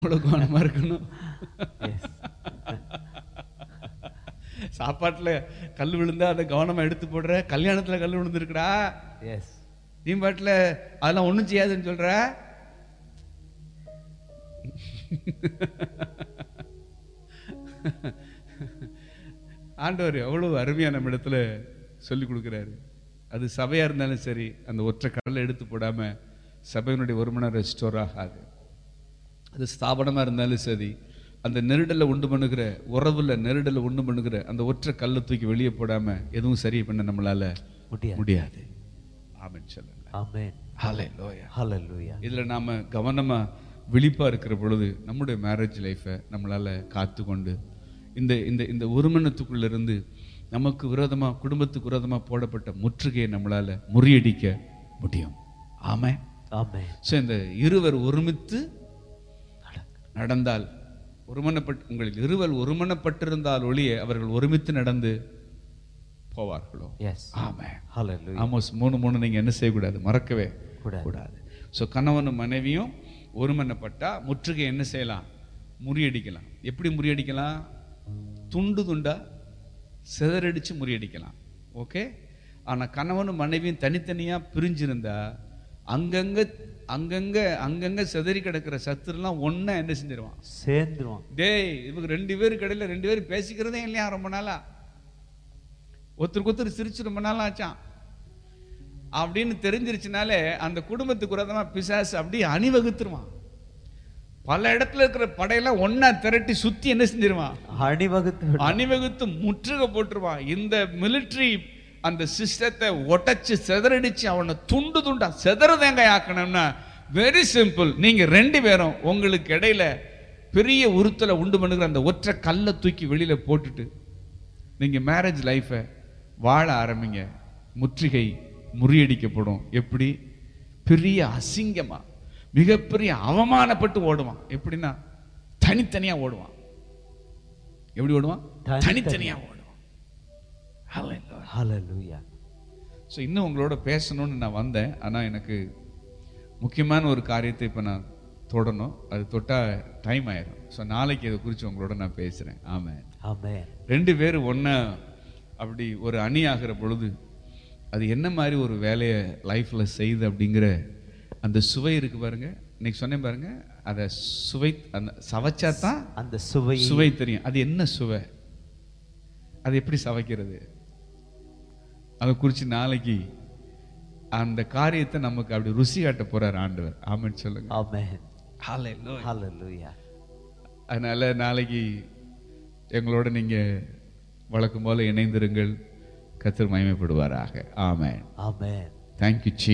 அவ்வளவு கவனமா இருக்கணும் Yes. சாப்பாட்டுல கல் விழுந்தா அதை கவனமா எடுத்து போடுற கல்யாணத்துல கல் விழுந்திருக்குடா Yes. நீ பாட்டுல அதெல்லாம் ஒண்ணும் செய்யாதுன்னு சொல்ற ஆண்டவர் எவ்வளவு அருமையா நம்ம இடத்துல சொல்லி கொடுக்குறாரு அது சபையா இருந்தாலும் சரி அந்த ஒற்றை கடலை எடுத்து போடாம சபையினுடைய ஒருமனம் ரெஸ்டோர் ஆகாது அது ஸ்தாபனமா இருந்தாலும் சரி அந்த நெருடலை உண்டு பண்ணுகிற உறவுல நெருடலை உண்டு பண்ணுகிற அந்த ஒற்றை கல்லை தூக்கி வெளியே போடாம எதுவும் சரி பண்ண நம்மளால முடியாது. முடியாது ஆமென் சொல்லுங்க Amen. ஹalleluya Hallelujah. இதுல நாம கவனமா விழிப்பா இருக்கிற பொழுது நம்முடைய மேரேஜ் லைஃப்பை நம்மளால காத்து கொண்டு இந்த இந்த இந்த ஒருமனத்துக்குள்ள இருந்து நமக்கு விரோதமா குடும்பத்துக்கு விரோதமா போடப்பட்ட முற்றுகையை நம்மளால முறியடிக்க முடியும் ஆமே Amen. ஸோ இந்த இருவர் ஒருமித்து நடந்தால் ஒருமனப்பட்டு உங்களில் இருவர் ஒருமனப்பட்டிருந்தால் ஒழிய அவர்கள் ஒருமித்து நடந்து போவார்களோ Yes. ஆமே Hallelujah. ஆமோஸ் மூணு மூணு நீங்க என்ன செய்யக்கூடாது மறக்கவே கூடாது. கூடாது ஸோ கணவனும் மனைவியும் ஒருமனப்பட்டா முற்றுகை என்ன செய்யலாம் முறியடிக்கலாம் எப்படி முறியடிக்கலாம் துண்டு துண்டா சிதறடிச்சு முறியடிக்கலாம் ஓகே ஆனா கணவனும் மனைவியும் தனித்தனியா பிரிஞ்சிருந்தா அங்கங்க அங்கங்க அங்கங்க சிதறி கிடக்கிற சத்துருலாம் ஒண்ணா என்ன செஞ்சிருவான் சேர்ந்துருவான் டேய் இவங்க ரெண்டு பேரும் கடையில ரெண்டு பேரும் பேசிக்கிறதே இல்லையா ரொம்ப நாளா ஒருத்தருக்கு ஒருத்தர் சிரிச்சு ரொம்ப நாள் ஆச்சான் அப்படின்னு தெரிஞ்சிருச்சுனாலே அந்த குடும்பத்துக்கு விரோதமா பிசாசு அப்படியே அணிவகுத்துருவான் பல இடத்துல இருக்கிற படையெல்லாம் ஒண்ணா திரட்டி சுத்தி என்ன செஞ்சிருவான் அணிவகுத்து விடு. அணிவகுத்து முற்றுகை போட்டுருவான் இந்த மிலிட்டரி அந்த சிஸ்டத்தை ஒட்டச்சு செதறடிச்சு அவனை துண்டு துண்டா செதறதேங்க ஆக்கணும்னா வெரி சிம்பிள் நீங்க ரெண்டு பேரும் உங்களுக்கு இடையில பெரிய உறுத்தலை உண்டு பண்ணுகிற அந்த ஒற்றை கல்லை தூக்கி வெளியில போட்டுட்டு நீங்க மேரேஜ் லைஃபை வாழ ஆரம்பிங்க முற்றுகை முறியடிக்கப்படும் எப்படி பெரிய அசிங்கமா மிகப்பெரிய அவமானப்பட்டு ஓடுவான் எப்படின்னா தனித்தனியா ஓடுவான் எப்படி ஓடுவான் தனித்தனியா. தனித்தனியா ஓடுவான் Hallelujah. Hallelujah. ஸோ இன்னும் உங்களோட பேசணும்னு நான் வந்தேன் ஆனால் எனக்கு முக்கியமான ஒரு காரியத்தை இப்போ நான் தொடணும் அது தொட்டால் டைம் ஆயிரும் ஸோ நாளைக்கு இதை குறித்து உங்களோட நான் பேசுகிறேன் ஆமாம் Amen. ரெண்டு பேர் ஒன்றா அப்படி ஒரு அணி ஆகிற பொழுது அது என்ன மாதிரி ஒரு வேலையை லைஃப்பில் செய்யுது அப்படிங்கிற அந்த சுவை இருக்கு பாருங்க இன்னைக்கு சொன்னேன் பாருங்க அதை சுவை அந்த சவைச்சா தான் அந்த சுவை சுவை தெரியும் அது என்ன சுவை அது எப்படி சவைக்கிறது அதை குறித்து நாளைக்கு அந்த காரியத்தை நமக்கு அப்படி ருசி காட்ட போறார் ஆண்டவர் ஆமென்னு சொல்லுங்க Amen. Hallelujah. Hallelujah. அதனால நாளைக்கு எங்களோட நீங்க வழக்கம் போல இணைந்திருங்கள் கத்தர் மகிமைப்படுவாராக ஆமென் Amen. தேங்க்யூ